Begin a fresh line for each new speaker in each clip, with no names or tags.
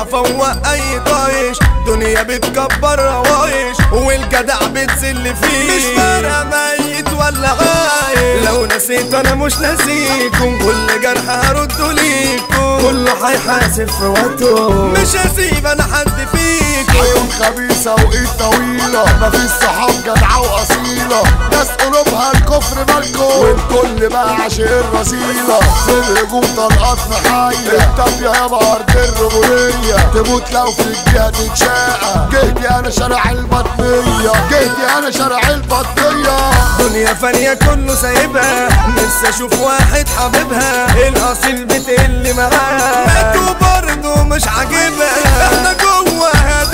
هفوق اي طايش دنيا بتكبر روايش والجدع بتسل فيه مش فارقه ميت ولا عايش لو نسيت انا مش ناسيكم كل جرح هرده ليكم كله هيحاسب في وقته مش هسيب انا حد فيكم
عيون خبيثة وإيد طويلة مفيش صحاب جدعة وأصيلة ناس قلوبها الكفر مالكو والكل بقى عشق الرذيلة في الهجوم طلقات محاية انت يا يابا أرض الرجولية تموت لو في الجهة تتشاقى جهدي أنا شارع البطنية جهدي أنا شارع البطنية
دنيا فانية كله سايبها لسه اشوف واحد حبيبها الاصيل بتقل معاه ماتوا برضه مش عاجبها احنا جوه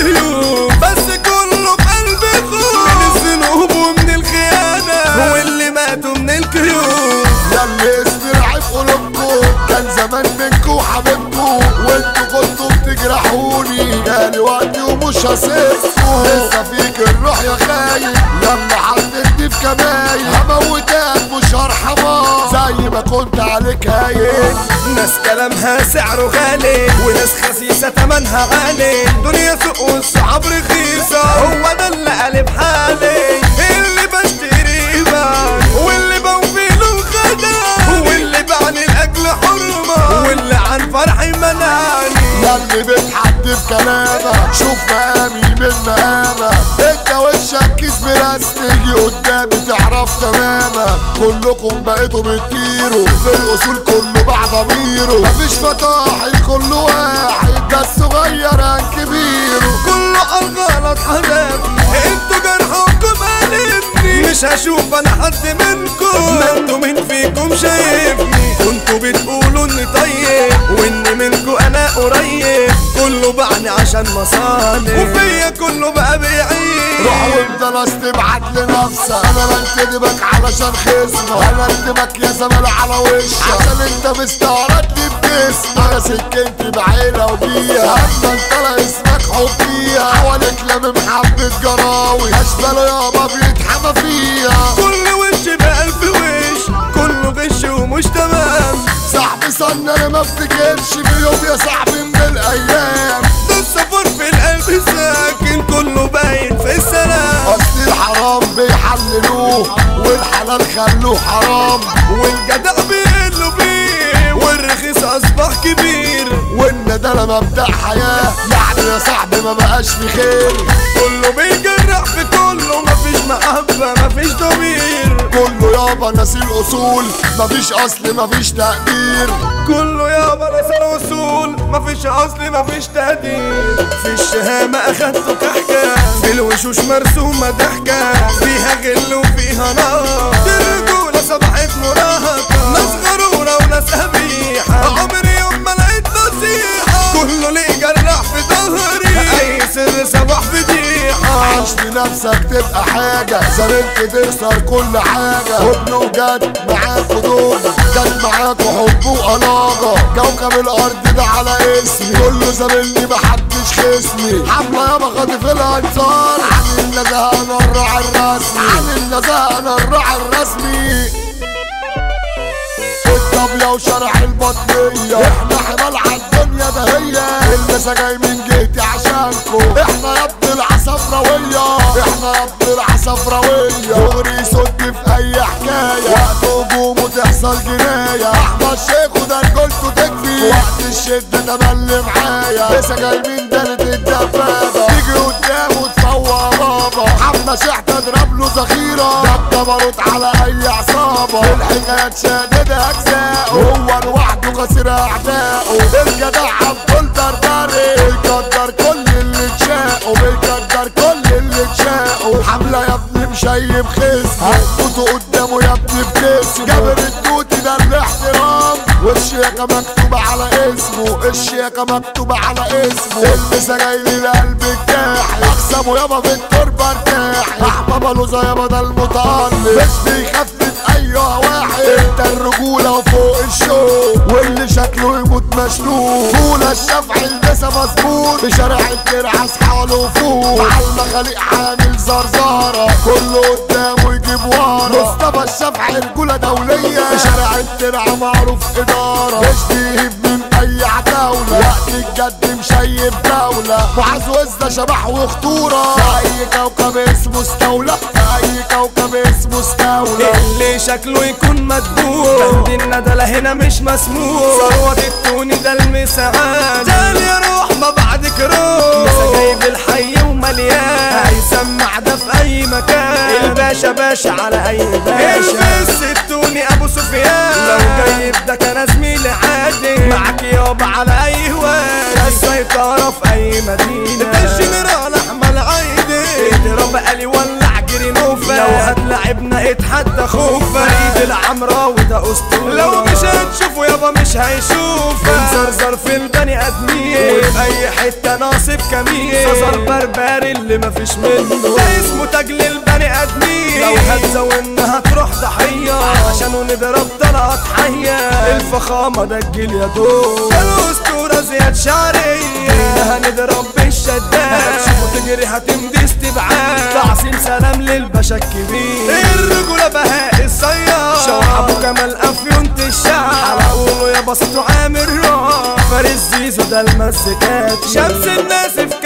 هديوب بس كله بقلب خوف من الذنوب ومن الخيانة واللي ماتوا من الكيوب
ياللي استرعي في قلوبكم كان زمان منكم حبيبكم وانتوا كنتوا بتجرحوني جالي وقتي ومش هسيبكم لسه فيك الروح يا خاين لما حطيتني في كماين هموتك مش هرحمك زي ما كنت عليك هاين
ناس كلامها سعره غالي وناس خسيسة تمنها عالي دنيا سوق والصعب رخيصة هو ده اللي قلب حالي اللي بشتري بان واللي بوفي له خدام واللي بعني لأجل حرمة واللي عن فرحي منعني
ياللي بتحدي بكلامك شوف مقامي من مقامك انت وشك كيس براس تيجي قدامي تعرف تماما كلكم بقيتوا بتطيروا في الاصول كله بعد ضميره مفيش فطاحل كل واحد ده الصغير عن كبيره
كله عالغلط حبابي انتوا جرحكم قلبني مش هشوف انا حد منكم ما انتوا مين فيكم شايفني كنتوا بتقولوا اني طيب واني منكم انا قريب كله بعني عشان مصالح وفيا كله بقى بيعيب
روح وانت ناس تبعت لنفسك انا بنتدبك علشان خصمك انا انتبك يا زميل على وشك عشان انت مستعرضني بجسمك انا سكنتي بعيلة وبيها اما انت لا اسمك حبيها حواليك لم حبة جراوي اشباله يابا بيتحمى فيها
كل وش بألف وش كله غش ومش تمام
صاحبي صن انا ما افتكرش بيوم يا صاحبي من الايام
ده السفر في القلب ساكن كله باين في السلام
اصل الحرام بيحللوه والحلال خلوه حرام
والجدع بيقلوا بيه والرخيص اصبح كبير
وان ده انا مبدأ حياة يعني يا صاحبي ما بقاش في خير
كله بيجرح في كله مفيش محبة مفيش ضمير
كله يابا ناسي الاصول مفيش اصل مفيش تقدير
كله يابا نسى الوصول مفيش اصل مفيش تقدير في الشهامة اخدته كحكة في الوشوش مرسومة ضحكة فيها غل وفيها نار دي الرجولة صبحت مراهقة ناس غرورة وناس قبيحة عمري يوم ما لقيت نصيحة كله ليه جرح في ظهري اي سر صباح فضيحة
عيش لنفسك تبقى حاجة زميلك تخسر كل حاجة حضن وجد معاك دول جد معاك وحب وقلاقة كوكب الأرض ده على اسمي كله زميلني محدش خصمي حملة يابا خاطف الأنصار عن النزهة أنا الراعي الرسمي عن النزهة أنا الراعي الرسمي الطبلة وشرح البطنية احنا حمال عالدنيا ده هي المسا جاي من جهتي عشانكو احنا يا ابن العصفراوية احنا يا ابن العصفراوية دغري يصد في اي حكاية وقت هجومه تحصل جناية احمد شيخ وده رجولته تكفي وقت الشدة تملي معايا لسه جاي من دانة الدبابة تيجي قدامه تفوق بابا حمى شحت اضرب له ذخيرة ده بارود على اي عصابة الحكايات شاددة اجزاء هو لوحده خسر اعدائه الجدع عبد دردري بيقدر كل اللي تشاقه بيقدر كل اللي تشاقه حملة يا ابني مشيب خصم هتفوتوا قدامه يا ابني بجسمه جابر التوتي ده الاحترام والشياكة مكتوبة على اسمه الشياكة مكتوبة على اسمه المسا جاي لي لقلب الجاحي اقسمه يابا في التربة ارتاحي احبابه لوزة يابا ده المتألق مش بيخاف من ايوه واحد انت الرجولة وفوق الشوق واللي شكله يموت مشلول فول الشفع البسة مظبوط في شارع الترعة اصحى الوفود مع المخاليق عامل زرزارة كله قدامه يجيب ورا مصطفى الشافعي رجولة دولية في شارع الترعة معروف إدارة مش بيهب من أي عتاولة وقت الجد مشيب دولة معاذ وزة شبح وخطورة في أي كوكب اسمه استولى في أي كوكب اسمه استولى
اللي شكله يكون مدبوح بند الندلة هنا مش مسموح ثروة التوني ده المساعات تعال يا روح ما بعدك روح لسه جايب الحي ومليان هيسمع ده في اي مكان الباشا باشا على اي باشا البس التوني ابو سفيان لو جايب ده كان زميلي عادي معاك يابا على اي واد السيطرة في اي مدينة ده الجنرال احمد عايدي اضرب قالي ولع جري نوفا لو هتلعبنا اتحدى خوفا فريد العمراوي ده اسطوره لو مش هتشوفه يابا مش هيشوفه مزرزر في البني ادمين وفي اي حته ناصب كمين صزر بربري اللي مفيش منه ده اسمه تاج للبني ادمين لو هتزودنا هتروح ضحيه عشان نضرب طلعت حيه الفخامه ده الجيل يا دول الاسطوره زياد شعريه هنضرب بالشداد هتشوفه تجري هتمدي استبعاد تعصيم سلام للباشا الكبير الرجوله بهاء الصياد شوح ابو كمال افيونت الشعب على قوله يا بسطو عامر راح فارس زيزو ده المسكات شمس الناس في